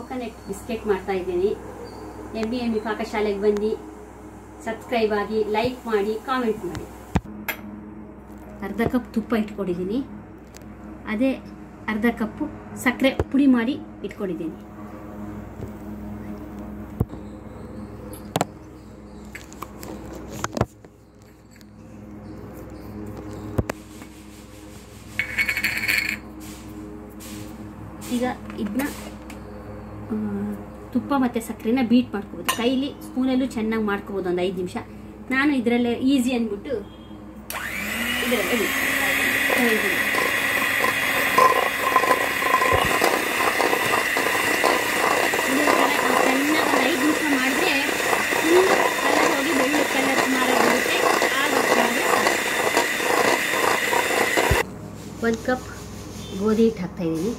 coconut biscuit ಮಾಡ್ತಾ ಇದ್ದೀನಿ ಎಮ್ಮಿ ಎಮ್ಮಿ ಪಾಕಶಾಲೆಗೆ ಬಂದು ಸಬ್ಸ್ಕ್ರೈಬ್ ಆಗಿ ಲೈಕ್ ಮಾಡಿ ಕಾಮೆಂಟ್ ಮಾಡಿ ಅರ್ಧ ಕಪ್ ತುಪ್ಪ ಇಟ್ಕೊಂಡಿದ್ದೀನಿ ಅದೇ ಅರ್ಧ ಕಪ್ಪು ಸಕ್ಕರೆ ಪುಡಿ ಮಾಡಿ ಇಟ್ಕೊಂಡಿದ್ದೀನಿ ಈಗ ಇದನ್ನ ತುಪ್ಪ ಮತ್ತು ಸಕ್ಕರೆನ ಬೀಟ್ ಮಾಡ್ಕೋಬೋದು ಕೈಲಿ ಸ್ಪೂನಲ್ಲೂ ಚೆನ್ನಾಗಿ ಮಾಡ್ಕೋಬೋದು ಒಂದು ಐದು ನಿಮಿಷ ನಾನು ಇದರಲ್ಲೇ ಈಸಿ ಅಂದ್ಬಿಟ್ಟು ಇದರಲ್ಲೇ ಬಿಟ್ಟು ಚೆನ್ನಾಗಿ ಒಂದು ಐದು ನಿಮಿಷ ಮಾಡಿದ್ರೆ ಫುಲ್ ಕಲರ್ ಹೋಗಿ ಬೆಳ್ಳು ಕಲರ್ ಮಾರ ಬರುತ್ತೆ ಆಗ ಒಂದು ಕಪ್ ಗೋಧಿ ಹಿಟ್ಟು ಹಾಕ್ತಾಯಿದ್ದೀನಿ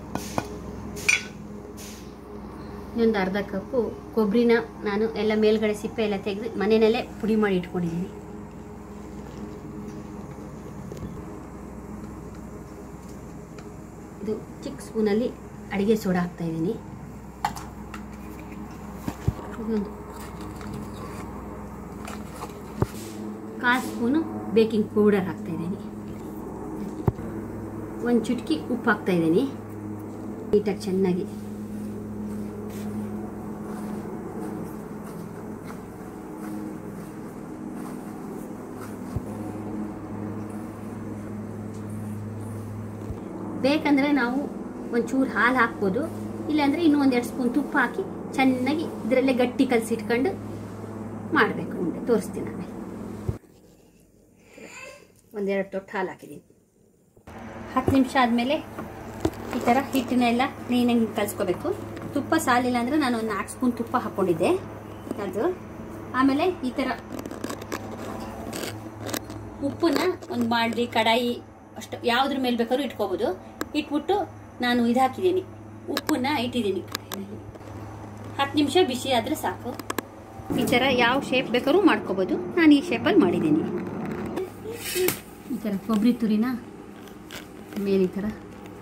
ಇನ್ನೊಂದು ಅರ್ಧ ಕಪ್ಪು ಕೊಬ್ಬರಿನ ನಾನು ಎಲ್ಲ ಮೇಲ್ಗಡೆ ಸಿಪ್ಪೆ ಎಲ್ಲ ತೆಗೆದು ಮನೆಯಲ್ಲೇ ಪುಡಿ ಮಾಡಿ ಇಟ್ಕೊಂಡಿದ್ದೀನಿ ಇದು ಚಿಕ್ಕ ಸ್ಪೂನಲ್ಲಿ ಅಡುಗೆ ಸೋಡಾ ಹಾಕ್ತಾಯಿದ್ದೀನಿ ಇದೊಂದು ಕಾಲು ಸ್ಪೂನು ಬೇಕಿಂಗ್ ಪೌಡರ್ ಹಾಕ್ತಾಯಿದ್ದೀನಿ ಒಂದು ಚುಟುಕಿ ಉಪ್ಪು ಹಾಕ್ತಾಯಿದ್ದೀನಿ ನೀಟಾಗಿ ಚೆನ್ನಾಗಿ ಬೇಕಂದರೆ ನಾವು ಒಂಚೂರು ಹಾಲು ಹಾಕ್ಬೋದು ಇಲ್ಲಾಂದರೆ ಇನ್ನೂ ಒಂದೆರಡು ಸ್ಪೂನ್ ತುಪ್ಪ ಹಾಕಿ ಚೆನ್ನಾಗಿ ಇದರಲ್ಲೇ ಗಟ್ಟಿ ಕಲಸಿಟ್ಕೊಂಡು ಮಾಡಬೇಕು ಉಂಡೆ ತೋರಿಸ್ತೀನಿ ನಾನು ಒಂದೆರಡು ತೊಟ್ಟು ಹಾಲು ಹಾಕಿದ್ದೀನಿ ಹತ್ತು ನಿಮಿಷ ಆದಮೇಲೆ ಈ ಥರ ಹಿಟ್ಟನ್ನೆಲ್ಲ ಕ್ಲೀನಾಗಿ ಕಲಿಸ್ಕೋಬೇಕು ತುಪ್ಪ ಸಾಲಿಲ್ಲ ಅಂದರೆ ನಾನು ಒಂದು ನಾಲ್ಕು ಸ್ಪೂನ್ ತುಪ್ಪ ಹಾಕ್ಕೊಂಡಿದ್ದೆ ಅದು ಆಮೇಲೆ ಈ ಥರ ಉಪ್ಪನ್ನ ಒಂದು ಮಾಡಿ ಕಡಾಯಿ ಅಷ್ಟು ಯಾವುದ್ರ ಮೇಲೆ ಬೇಕಾದ್ರೂ ಇಟ್ಕೋಬೋದು ಇಟ್ಬಿಟ್ಟು ನಾನು ಇದು ಹಾಕಿದ್ದೀನಿ ಉಪ್ಪನ್ನ ಇಟ್ಟಿದ್ದೀನಿ ಹತ್ತು ನಿಮಿಷ ಬಿಸಿ ಆದರೆ ಸಾಕು ಈ ಥರ ಯಾವ ಶೇಪ್ ಬೇಕಾದ್ರೂ ಮಾಡ್ಕೋಬೋದು ನಾನು ಈ ಶೇಪಲ್ಲಿ ಮಾಡಿದ್ದೀನಿ ಈ ಥರ ಕೊಬ್ಬರಿ ತುರಿನ ಮೇಲೆ ಈ ಥರ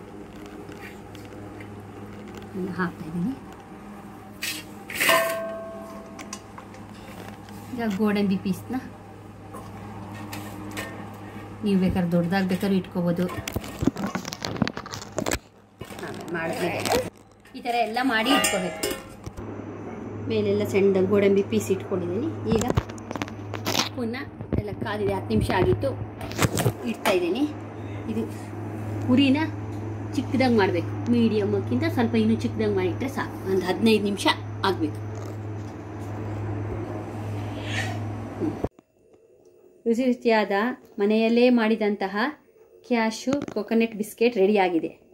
ಹಾಕ್ತಾ ಇದ್ದೀನಿ ಈಗ ಗೋಡಂಬಿ ಪೀಸ್ನ ನೀವು ಬೇಕಾದ್ರೆ ದೊಡ್ಡದಾಗಿ ಬೇಕಾದ್ರೂ ಇಟ್ಕೋಬೋದು ಮಾಡಿದ್ಮೇಲೆ ಈ ಥರ ಎಲ್ಲ ಮಾಡಿ ಇಟ್ಕೋಬೇಕು ಮೇಲೆಲ್ಲ ಸಣ್ಣದಾಗಿ ಗೋಡಂಬಿ ಪೀಸ್ ಇಟ್ಕೊಂಡಿದ್ದೀನಿ ಈಗ ಪುನಃ ಎಲ್ಲ ಕಾದಿದೆ ಹತ್ತು ನಿಮಿಷ ಆಗಿತ್ತು ಇಡ್ತಾ ಇದ್ದೀನಿ ಇದು ಉರಿನ ಚಿಕ್ಕದಾಗಿ ಮಾಡಬೇಕು ಮೀಡಿಯಮ್ಕ್ಕಿಂತ ಸ್ವಲ್ಪ ಇನ್ನೂ ಚಿಕ್ಕದಾಗಿ ಮಾಡಿಟ್ರೆ ಸಾಕು ಒಂದು ಹದಿನೈದು ನಿಮಿಷ ಆಗಬೇಕು ರುಚಿ ರುಚಿಯಾದ ಮನೆಯಲ್ಲೇ ಮಾಡಿದಂತಹ ಕ್ಯಾಶು ಕೊಕೊನೆಟ್ ಬಿಸ್ಕೆಟ್ ರೆಡಿಯಾಗಿದೆ